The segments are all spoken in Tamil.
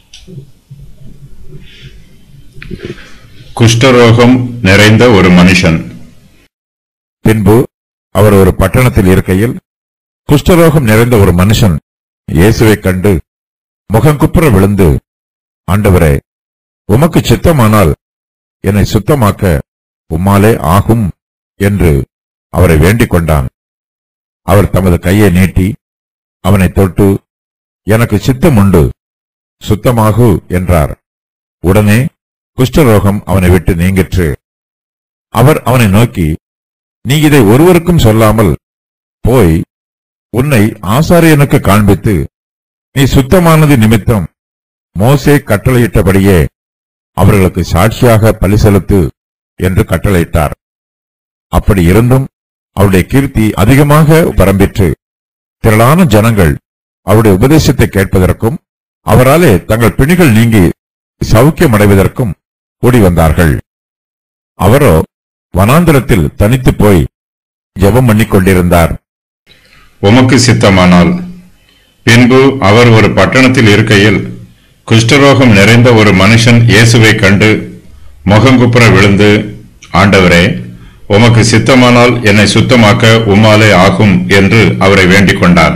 குஷ்டரோகம் நிறைந்த ஒரு மனுஷன் பின்பு அவர் ஒரு பட்டணத்தில் இருக்கையில் குஷ்டரோகம் நிறைந்த ஒரு மனுஷன் இயேசுவைக் கண்டு முகங்குப்புற விழுந்து ஆண்டவரே உமக்கு சித்தமானால் என்னை சுத்தமாக்க உம்மாலே ஆகும் என்று அவரை வேண்டிக் கொண்டான் அவர் தமது கையை நீட்டி அவனை தொட்டு எனக்கு சித்தம் உண்டு சுத்தமாகு என்றார் உடனே குஷ்டரோகம் அவனை விட்டு நீங்கிற்று அவர் அவனை நோக்கி நீ இதை ஒருவருக்கும் சொல்லாமல் போய் உன்னை ஆசாரியனுக்கு காண்பித்து நீ சுத்தமானது நிமித்தம் மோசே கட்டளையிட்டபடியே அவர்களுக்கு சாட்சியாக பலி செலுத்து என்று கட்டளையிட்டார் அப்படி இருந்தும் அவருடைய கீர்த்தி அதிகமாக பரம்பிற்று திரளான ஜனங்கள் அவருடைய உபதேசத்தை கேட்பதற்கும் அவராலே தங்கள் பிணிகள் நீங்கி சௌக்கியமடைவதற்கும் கூடி வந்தார்கள் அவரோ வனாந்திரத்தில் தனித்து போய் ஜெபம் பண்ணிக் கொண்டிருந்தார் உமக்கு சித்தமானால் பின்பு அவர் ஒரு பட்டணத்தில் இருக்கையில் குஷ்டரோகம் நிறைந்த ஒரு மனுஷன் இயேசுவை கண்டு முகங்குப்புற விழுந்து ஆண்டவரே உமக்கு சித்தமானால் என்னை சுத்தமாக்க உம்மாலே ஆகும் என்று அவரை வேண்டிக் கொண்டார்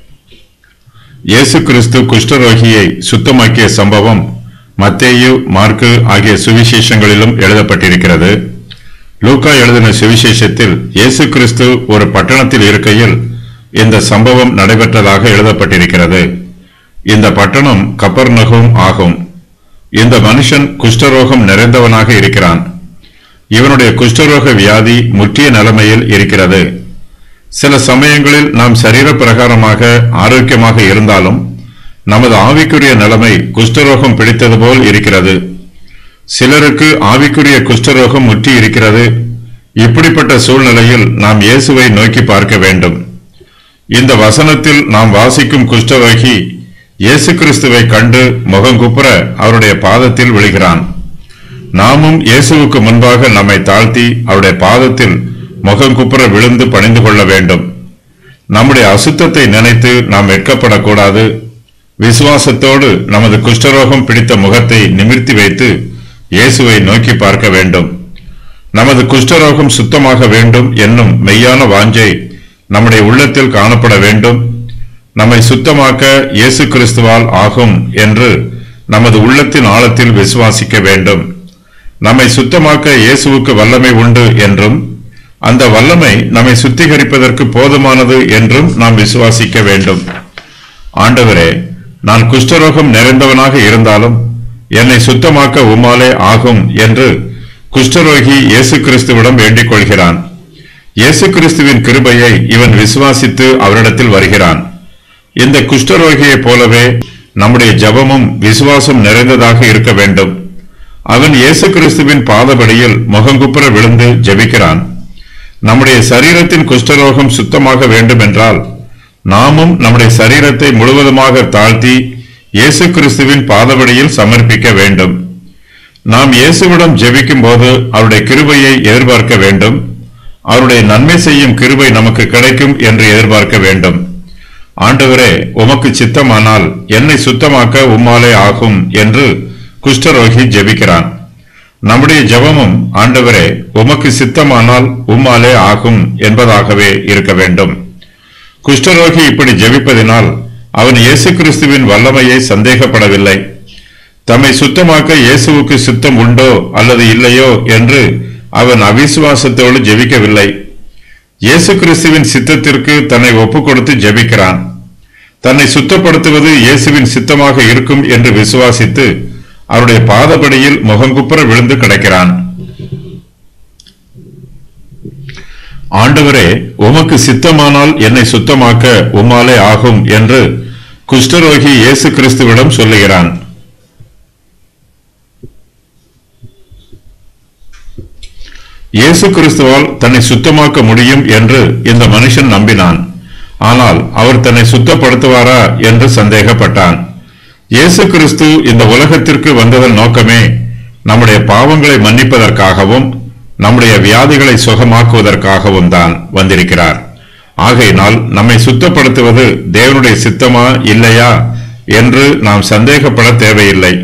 இயேசு கிறிஸ்து குஷ்டரோகியை சுத்தமாக்கிய சம்பவம் மத்தேயு மார்க்கு ஆகிய சுவிசேஷங்களிலும் எழுதப்பட்டிருக்கிறது லூக்கா எழுதின சுவிசேஷத்தில் இயேசு கிறிஸ்து ஒரு பட்டணத்தில் இருக்கையில் இந்த சம்பவம் நடைபெற்றதாக எழுதப்பட்டிருக்கிறது இந்த பட்டணம் கப்பர்நகும் ஆகும் இந்த மனுஷன் குஷ்டரோகம் நிறைந்தவனாக இருக்கிறான் இவனுடைய குஷ்டரோக வியாதி முற்றிய நிலைமையில் இருக்கிறது சில சமயங்களில் நாம் சரீர பிரகாரமாக ஆரோக்கியமாக இருந்தாலும் நமது ஆவிக்குரிய நிலைமை குஷ்டரோகம் பிடித்தது போல் இருக்கிறது சிலருக்கு ஆவிக்குரிய குஷ்டரோகம் முற்றி இருக்கிறது இப்படிப்பட்ட சூழ்நிலையில் நாம் இயேசுவை நோக்கி பார்க்க வேண்டும் இந்த வசனத்தில் நாம் வாசிக்கும் குஷ்டரோகி இயேசு கிறிஸ்துவை கண்டு முகங்குப்புற அவருடைய பாதத்தில் விழுகிறான் நாமும் இயேசுவுக்கு முன்பாக நம்மை தாழ்த்தி அவருடைய பாதத்தில் முகங்குப்புற விழுந்து பணிந்து கொள்ள வேண்டும் நம்முடைய அசுத்தத்தை நினைத்து நாம் வெட்கப்படக்கூடாது விசுவாசத்தோடு நமது குஷ்டரோகம் பிடித்த முகத்தை நிமிர்த்தி வைத்து இயேசுவை நோக்கி பார்க்க வேண்டும் நமது குஷ்டரோகம் சுத்தமாக வேண்டும் என்னும் மெய்யான வாஞ்சை நம்முடைய உள்ளத்தில் காணப்பட வேண்டும் நம்மை சுத்தமாக்க இயேசு கிறிஸ்துவால் ஆகும் என்று நமது உள்ளத்தின் ஆழத்தில் விசுவாசிக்க வேண்டும் நம்மை சுத்தமாக்க இயேசுவுக்கு வல்லமை உண்டு என்றும் அந்த வல்லமை நம்மை சுத்திகரிப்பதற்கு போதுமானது என்றும் நாம் விசுவாசிக்க வேண்டும் ஆண்டவரே நான் குஷ்டரோகம் நிறைந்தவனாக இருந்தாலும் என்னை சுத்தமாக்க உம்மாலே ஆகும் என்று குஷ்டரோகி இயேசு கிறிஸ்துவிடம் வேண்டிக் கொள்கிறான் இயேசு கிறிஸ்துவின் கிருபையை இவன் விசுவாசித்து அவரிடத்தில் வருகிறான் இந்த குஷ்டரோகியைப் போலவே நம்முடைய ஜெபமும் விசுவாசம் நிறைந்ததாக இருக்க வேண்டும் அவன் இயேசு கிறிஸ்துவின் பாதபடியில் முகங்குப்புற விழுந்து ஜெபிக்கிறான் நம்முடைய சரீரத்தின் குஷ்டரோகம் சுத்தமாக வேண்டும் என்றால் நாமும் நம்முடைய சரீரத்தை முழுவதுமாக தாழ்த்தி இயேசு கிறிஸ்துவின் பாதபடியில் சமர்ப்பிக்க வேண்டும் நாம் இயேசுவிடம் ஜெபிக்கும் போது அவருடைய கிருபையை எதிர்பார்க்க வேண்டும் அவருடைய நன்மை செய்யும் கிருபை நமக்கு கிடைக்கும் என்று எதிர்பார்க்க வேண்டும் ஆண்டவரே உமக்கு சித்தமானால் என்னை சுத்தமாக்க உம்மாலே ஆகும் என்று குஷ்டரோகி ஜெபிக்கிறான் நம்முடைய ஜெபமும் ஆண்டவரே உமக்கு சித்தமானால் உம்மாலே ஆகும் என்பதாகவே இருக்க வேண்டும் குஷ்டரோகி இப்படி ஜெபிப்பதினால் அவன் இயேசு கிறிஸ்துவின் வல்லமையை சந்தேகப்படவில்லை தம்மை சுத்தமாக்க இயேசுவுக்கு சித்தம் உண்டோ அல்லது இல்லையோ என்று அவன் அவிசுவாசத்தோடு ஜெபிக்கவில்லை இயேசு கிறிஸ்துவின் சித்தத்திற்கு தன்னை ஒப்புக் கொடுத்து ஜெபிக்கிறான் தன்னை சுத்தப்படுத்துவது இயேசுவின் சித்தமாக இருக்கும் என்று விசுவாசித்து அவருடைய பாதபடியில் முகங்குப்புற விழுந்து கிடக்கிறான் ஆண்டவரே உமக்கு சித்தமானால் என்னை சுத்தமாக்க உம்மாலே ஆகும் என்று குஷ்டரோகி இயேசு கிறிஸ்துவிடம் சொல்லுகிறான் இயேசு கிறிஸ்துவால் தன்னை சுத்தமாக்க முடியும் என்று இந்த மனுஷன் நம்பினான் ஆனால் அவர் தன்னை சுத்தப்படுத்துவாரா என்று சந்தேகப்பட்டான் இயேசு கிறிஸ்து இந்த உலகத்திற்கு வந்ததன் நோக்கமே நம்முடைய பாவங்களை மன்னிப்பதற்காகவும் நம்முடைய வியாதிகளை சுகமாக்குவதற்காகவும் தான் வந்திருக்கிறார் ஆகையினால் நம்மை சுத்தப்படுத்துவது தேவனுடைய சித்தமா இல்லையா என்று நாம் சந்தேகப்பட தேவையில்லை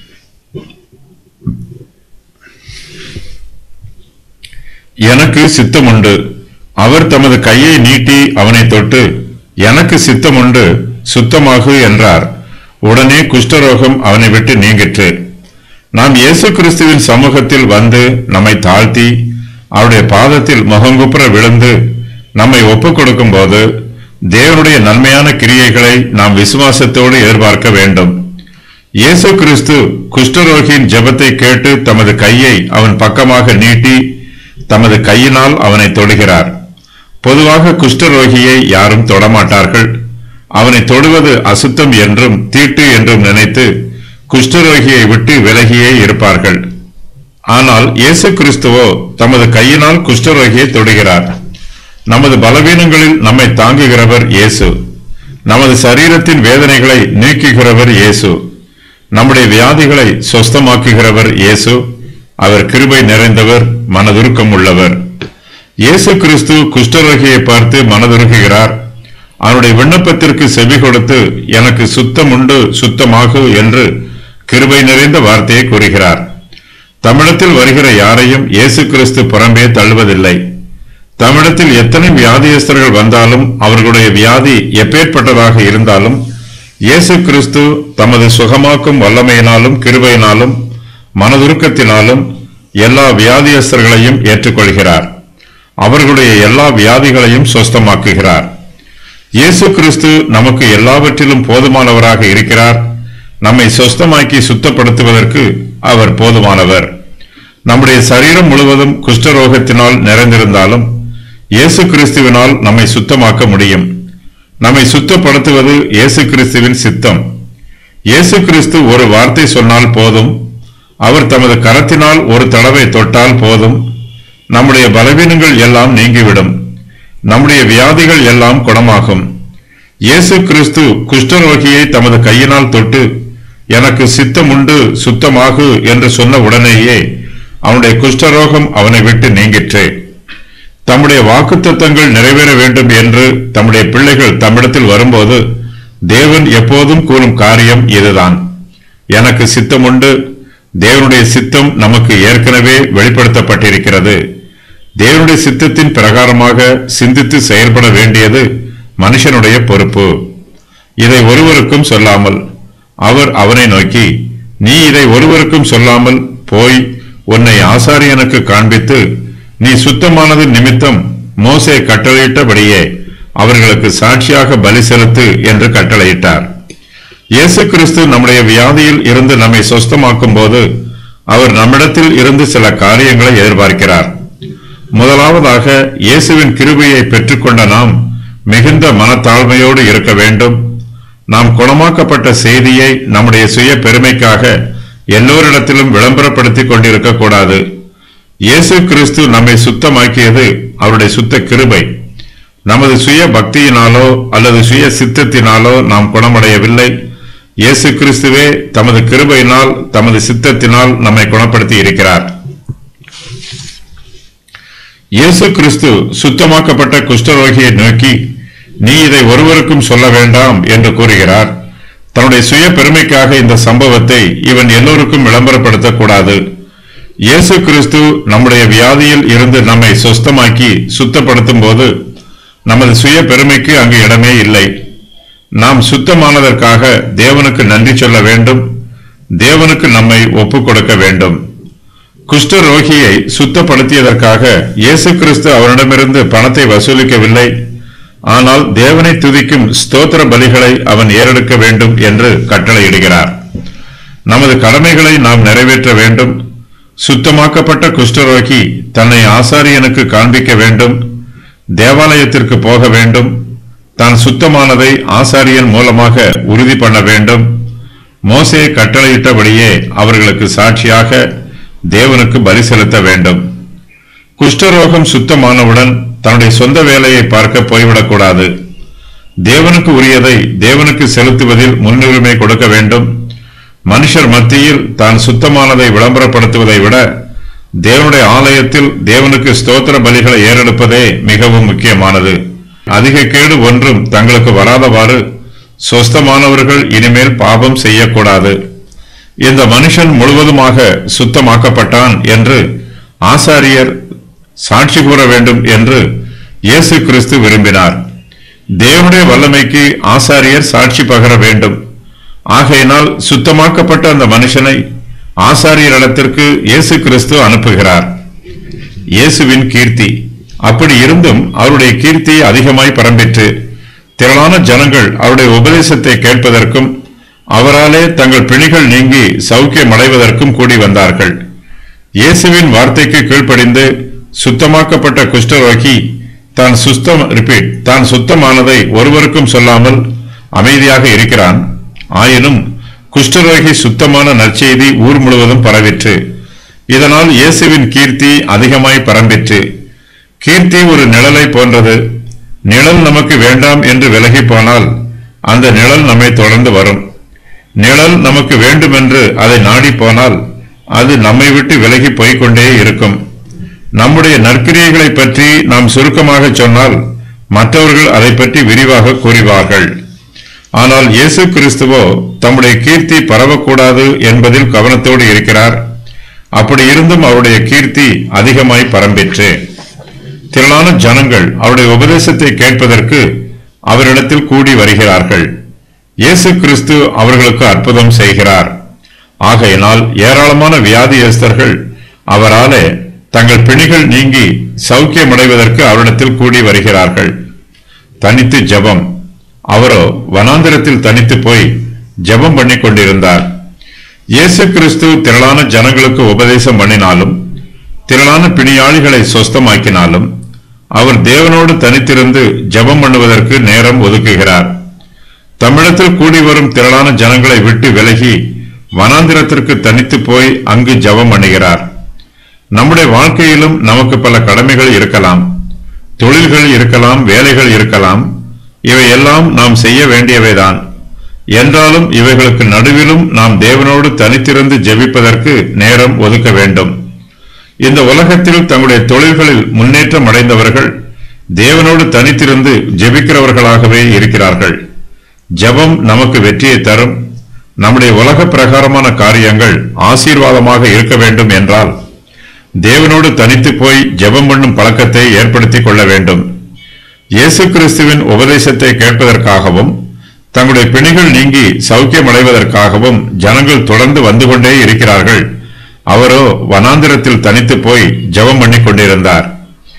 எனக்கு சித்தமுண்டு அவர் தமது கையை நீட்டி அவனை தொட்டு எனக்கு சித்தமுண்டு சுத்தமாகு என்றார் உடனே குஷ்டரோகம் அவனை விட்டு நீங்கிற்று நாம் இயேசு கிறிஸ்துவின் சமூகத்தில் வந்து நம்மை தாழ்த்தி அவருடைய பாதத்தில் முகங்குப்புற விழுந்து நம்மை ஒப்புக் கொடுக்கும் போது தேவனுடைய நன்மையான கிரியைகளை நாம் விசுவாசத்தோடு எதிர்பார்க்க வேண்டும் இயேசு கிறிஸ்து குஷ்டரோகியின் ஜெபத்தை கேட்டு தமது கையை அவன் பக்கமாக நீட்டி தமது கையினால் அவனை தொடுகிறார் பொதுவாக குஷ்டரோகியை யாரும் தொடமாட்டார்கள் அவனை தொடுவது அசுத்தம் என்றும் தீட்டு என்றும் நினைத்து குஷ்டரோகியை விட்டு விலகியே இருப்பார்கள் ஆனால் இயேசு கிறிஸ்துவோ தமது கையினால் குஷ்டரோகியை தொடுகிறார் நமது பலவீனங்களில் நம்மை தாங்குகிறவர் இயேசு நமது சரீரத்தின் வேதனைகளை நீக்குகிறவர் இயேசு நம்முடைய வியாதிகளை சொஸ்தமாக்குகிறவர் இயேசு அவர் கிருபை நிறைந்தவர் மனதுருக்கம் உள்ளவர் இயேசு கிறிஸ்து குஷ்டரோகியை பார்த்து மனதுருகுகிறார் அவருடைய விண்ணப்பத்திற்கு செவி கொடுத்து எனக்கு சுத்தம் உண்டு சுத்தமாகு என்று கிருபை நிறைந்த வார்த்தையை கூறுகிறார் தமிழத்தில் வருகிற யாரையும் இயேசு கிறிஸ்து புறம்பே தள்ளுவதில்லை தமிழத்தில் எத்தனை வியாதியஸ்தர்கள் வந்தாலும் அவர்களுடைய வியாதி எப்பேற்பட்டதாக இருந்தாலும் இயேசு கிறிஸ்து தமது சுகமாக்கும் வல்லமையினாலும் கிருபையினாலும் மனதுருக்கத்தினாலும் எல்லா வியாதியஸ்தர்களையும் ஏற்றுக்கொள்கிறார் அவர்களுடைய எல்லா வியாதிகளையும் சொஸ்தமாக்குகிறார் இயேசு கிறிஸ்து நமக்கு எல்லாவற்றிலும் போதுமானவராக இருக்கிறார் நம்மை சொஸ்தமாக்கி சுத்தப்படுத்துவதற்கு அவர் போதுமானவர் நம்முடைய சரீரம் முழுவதும் குஷ்டரோகத்தினால் நிறைந்திருந்தாலும் இயேசு கிறிஸ்துவினால் நம்மை சுத்தமாக்க முடியும் நம்மை சுத்தப்படுத்துவது இயேசு கிறிஸ்துவின் சித்தம் இயேசு கிறிஸ்து ஒரு வார்த்தை சொன்னால் போதும் அவர் தமது கரத்தினால் ஒரு தடவை தொட்டால் போதும் நம்முடைய பலவீனங்கள் எல்லாம் நீங்கிவிடும் நம்முடைய வியாதிகள் எல்லாம் குணமாகும் இயேசு கிறிஸ்து குஷ்டரோகியை தமது கையினால் தொட்டு எனக்கு சித்தமுண்டு சுத்தமாகு என்று சொன்ன உடனேயே அவனுடைய குஷ்டரோகம் அவனை விட்டு நீங்கிற்று தம்முடைய வாக்குத்தத்தங்கள் நிறைவேற வேண்டும் என்று தம்முடைய பிள்ளைகள் தம்மிடத்தில் வரும்போது தேவன் எப்போதும் கூறும் காரியம் இதுதான் எனக்கு சித்தமுண்டு தேவனுடைய சித்தம் நமக்கு ஏற்கனவே வெளிப்படுத்தப்பட்டிருக்கிறது தேவனுடைய சித்தத்தின் பிரகாரமாக சிந்தித்து செயல்பட வேண்டியது மனுஷனுடைய பொறுப்பு இதை ஒருவருக்கும் சொல்லாமல் அவர் அவனை நோக்கி நீ இதை ஒருவருக்கும் சொல்லாமல் போய் உன்னை ஆசாரியனுக்கு காண்பித்து நீ சுத்தமானது நிமித்தம் மோசே கட்டளையிட்டபடியே அவர்களுக்கு சாட்சியாக பலி செலுத்து என்று கட்டளையிட்டார் இயேசு கிறிஸ்து நம்முடைய வியாதியில் இருந்து நம்மை சொஸ்தமாக்கும் போது அவர் நம்மிடத்தில் இருந்து சில காரியங்களை எதிர்பார்க்கிறார் முதலாவதாக இயேசுவின் கிருபையை பெற்றுக்கொண்ட நாம் மிகுந்த மனத்தாழ்மையோடு இருக்க வேண்டும் நாம் குணமாக்கப்பட்ட செய்தியை நம்முடைய சுய பெருமைக்காக எல்லோரிடத்திலும் விளம்பரப்படுத்திக் கொண்டிருக்க கூடாது இயேசு கிறிஸ்து நம்மை சுத்தமாக்கியது அவருடைய சுத்த கிருபை நமது சுய பக்தியினாலோ அல்லது சுய சித்தத்தினாலோ நாம் குணமடையவில்லை இயேசு கிறிஸ்துவே தமது கிருபையினால் தமது சித்தத்தினால் நம்மை குணப்படுத்தி இருக்கிறார் இயேசு கிறிஸ்து சுத்தமாக்கப்பட்ட குஷ்டரோகியை நோக்கி நீ இதை ஒருவருக்கும் சொல்ல வேண்டாம் என்று கூறுகிறார் தன்னுடைய சுய பெருமைக்காக இந்த சம்பவத்தை இவன் எல்லோருக்கும் விளம்பரப்படுத்தக்கூடாது இயேசு கிறிஸ்து நம்முடைய வியாதியில் இருந்து நம்மை சொஸ்தமாக்கி சுத்தப்படுத்தும் போது நமது சுய பெருமைக்கு அங்கு இடமே இல்லை நாம் சுத்தமானதற்காக தேவனுக்கு நன்றி சொல்ல வேண்டும் தேவனுக்கு நம்மை ஒப்புக் கொடுக்க வேண்டும் குஷ்டரோகியை சுத்தப்படுத்தியதற்காக இயேசு கிறிஸ்து அவனிடமிருந்து பணத்தை வசூலிக்கவில்லை ஆனால் தேவனை துதிக்கும் ஸ்தோத்திர பலிகளை அவன் ஏறெடுக்க வேண்டும் என்று கட்டளையிடுகிறார் நமது கடமைகளை நாம் நிறைவேற்ற வேண்டும் சுத்தமாக்கப்பட்ட குஷ்டரோகி தன்னை ஆசாரியனுக்கு காண்பிக்க வேண்டும் தேவாலயத்திற்கு போக வேண்டும் தான் சுத்தமானதை ஆசாரியன் மூலமாக உறுதி பண்ண வேண்டும் மோசே கட்டளையிட்டபடியே அவர்களுக்கு சாட்சியாக தேவனுக்கு பலி செலுத்த வேண்டும் குஷ்டரோகம் சுத்தமானவுடன் தன்னுடைய சொந்த வேலையை பார்க்க போய்விடக்கூடாது தேவனுக்கு உரியதை தேவனுக்கு செலுத்துவதில் முன்னுரிமை கொடுக்க வேண்டும் மனுஷர் மத்தியில் தான் சுத்தமானதை விளம்பரப்படுத்துவதை விட தேவனுடைய ஆலயத்தில் தேவனுக்கு ஸ்தோத்திர பலிகளை ஏறெடுப்பதே மிகவும் முக்கியமானது அதிக கேடு ஒன்றும் தங்களுக்கு வராதவாறு சொஸ்தமானவர்கள் இனிமேல் பாவம் செய்யக்கூடாது இந்த மனுஷன் முழுவதுமாக சுத்தமாக்கப்பட்டான் என்று ஆசாரியர் சாட்சி கூற வேண்டும் என்று இயேசு கிறிஸ்து விரும்பினார் தேவனுடைய வல்லமைக்கு ஆசாரியர் சாட்சி பகர வேண்டும் ஆகையினால் சுத்தமாக்கப்பட்ட அந்த மனுஷனை ஆசாரியரிடத்திற்கு இயேசு கிறிஸ்து அனுப்புகிறார் இயேசுவின் கீர்த்தி அப்படி இருந்தும் அவருடைய கீர்த்தி அதிகமாய் பரம்பிற்று திரளான ஜனங்கள் அவருடைய உபதேசத்தை கேட்பதற்கும் அவராலே தங்கள் பிணிகள் நீங்கி சௌக்கியம் அடைவதற்கும் கூடி வந்தார்கள் இயேசுவின் வார்த்தைக்கு கீழ்ப்படிந்து சுத்தமாக்கப்பட்ட குஷ்டரோகி தான் சுத்தம் ரிப்பீட் தான் சுத்தமானதை ஒருவருக்கும் சொல்லாமல் அமைதியாக இருக்கிறான் ஆயினும் குஷ்டரோகி சுத்தமான நற்செய்தி ஊர் முழுவதும் பரவிற்று இதனால் இயேசுவின் கீர்த்தி அதிகமாய் பரம்பிற்று கீர்த்தி ஒரு நிழலை போன்றது நிழல் நமக்கு வேண்டாம் என்று விலகி போனால் அந்த நிழல் நம்மை தொடர்ந்து வரும் நிழல் நமக்கு வேண்டுமென்று அதை நாடி போனால் அது நம்மை விட்டு விலகி போய்க்கொண்டே இருக்கும் நம்முடைய நற்கிரியைகளை பற்றி நாம் சுருக்கமாக சொன்னால் மற்றவர்கள் அதை பற்றி விரிவாக கூறுவார்கள் ஆனால் இயேசு கிறிஸ்துவோ தம்முடைய கீர்த்தி பரவக்கூடாது என்பதில் கவனத்தோடு இருக்கிறார் அப்படி இருந்தும் அவருடைய கீர்த்தி அதிகமாய் பரம்பிற்று திரளான ஜனங்கள் அவருடைய உபதேசத்தை கேட்பதற்கு அவரிடத்தில் கூடி வருகிறார்கள் இயேசு கிறிஸ்து அவர்களுக்கு அற்புதம் செய்கிறார் ஆகையினால் ஏராளமான வியாதியஸ்தர்கள் அவராலே தங்கள் பிணிகள் நீங்கி சௌக்கியமடைவதற்கு அவரிடத்தில் கூடி வருகிறார்கள் தனித்து ஜெபம் அவரோ வனாந்திரத்தில் தனித்து போய் ஜெபம் பண்ணிக் கொண்டிருந்தார் இயேசு கிறிஸ்து திரளான ஜனங்களுக்கு உபதேசம் பண்ணினாலும் திரளான பிணியாளிகளை சொஸ்தமாக்கினாலும் அவர் தேவனோடு தனித்திருந்து ஜெபம் பண்ணுவதற்கு நேரம் ஒதுக்குகிறார் தமிழத்தில் கூடி வரும் திரளான ஜனங்களை விட்டு விலகி வனாந்திரத்திற்கு தனித்து போய் அங்கு ஜெபம் பண்ணுகிறார் நம்முடைய வாழ்க்கையிலும் நமக்கு பல கடமைகள் இருக்கலாம் தொழில்கள் இருக்கலாம் வேலைகள் இருக்கலாம் இவை எல்லாம் நாம் செய்ய வேண்டியவைதான் என்றாலும் இவைகளுக்கு நடுவிலும் நாம் தேவனோடு தனித்திருந்து ஜெபிப்பதற்கு நேரம் ஒதுக்க வேண்டும் இந்த உலகத்தில் தங்களுடைய தொழில்களில் முன்னேற்றம் அடைந்தவர்கள் தேவனோடு தனித்திருந்து ஜெபிக்கிறவர்களாகவே இருக்கிறார்கள் ஜெபம் நமக்கு வெற்றியை தரும் நம்முடைய உலக பிரகாரமான காரியங்கள் ஆசீர்வாதமாக இருக்க வேண்டும் என்றால் தேவனோடு தனித்து போய் ஜெபம் பண்ணும் பழக்கத்தை ஏற்படுத்திக் கொள்ள வேண்டும் இயேசு கிறிஸ்துவின் உபதேசத்தை கேட்பதற்காகவும் தங்களுடைய பிணிகள் நீங்கி சௌக்கியம் அடைவதற்காகவும் ஜனங்கள் தொடர்ந்து வந்து கொண்டே இருக்கிறார்கள் அவரோ வனாந்திரத்தில் தனித்து போய் ஜெபம் பண்ணிக் கொண்டிருந்தார்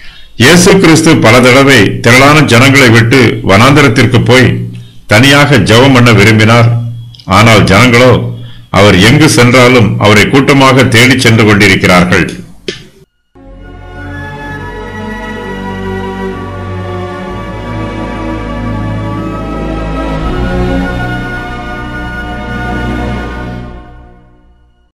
இயேசு கிறிஸ்து பல தடவை திரளான ஜனங்களை விட்டு வனாந்திரத்திற்கு போய் தனியாக ஜெபம் பண்ண விரும்பினார் ஆனால் ஜனங்களோ அவர் எங்கு சென்றாலும் அவரை கூட்டமாக தேடிச் சென்று கொண்டிருக்கிறார்கள்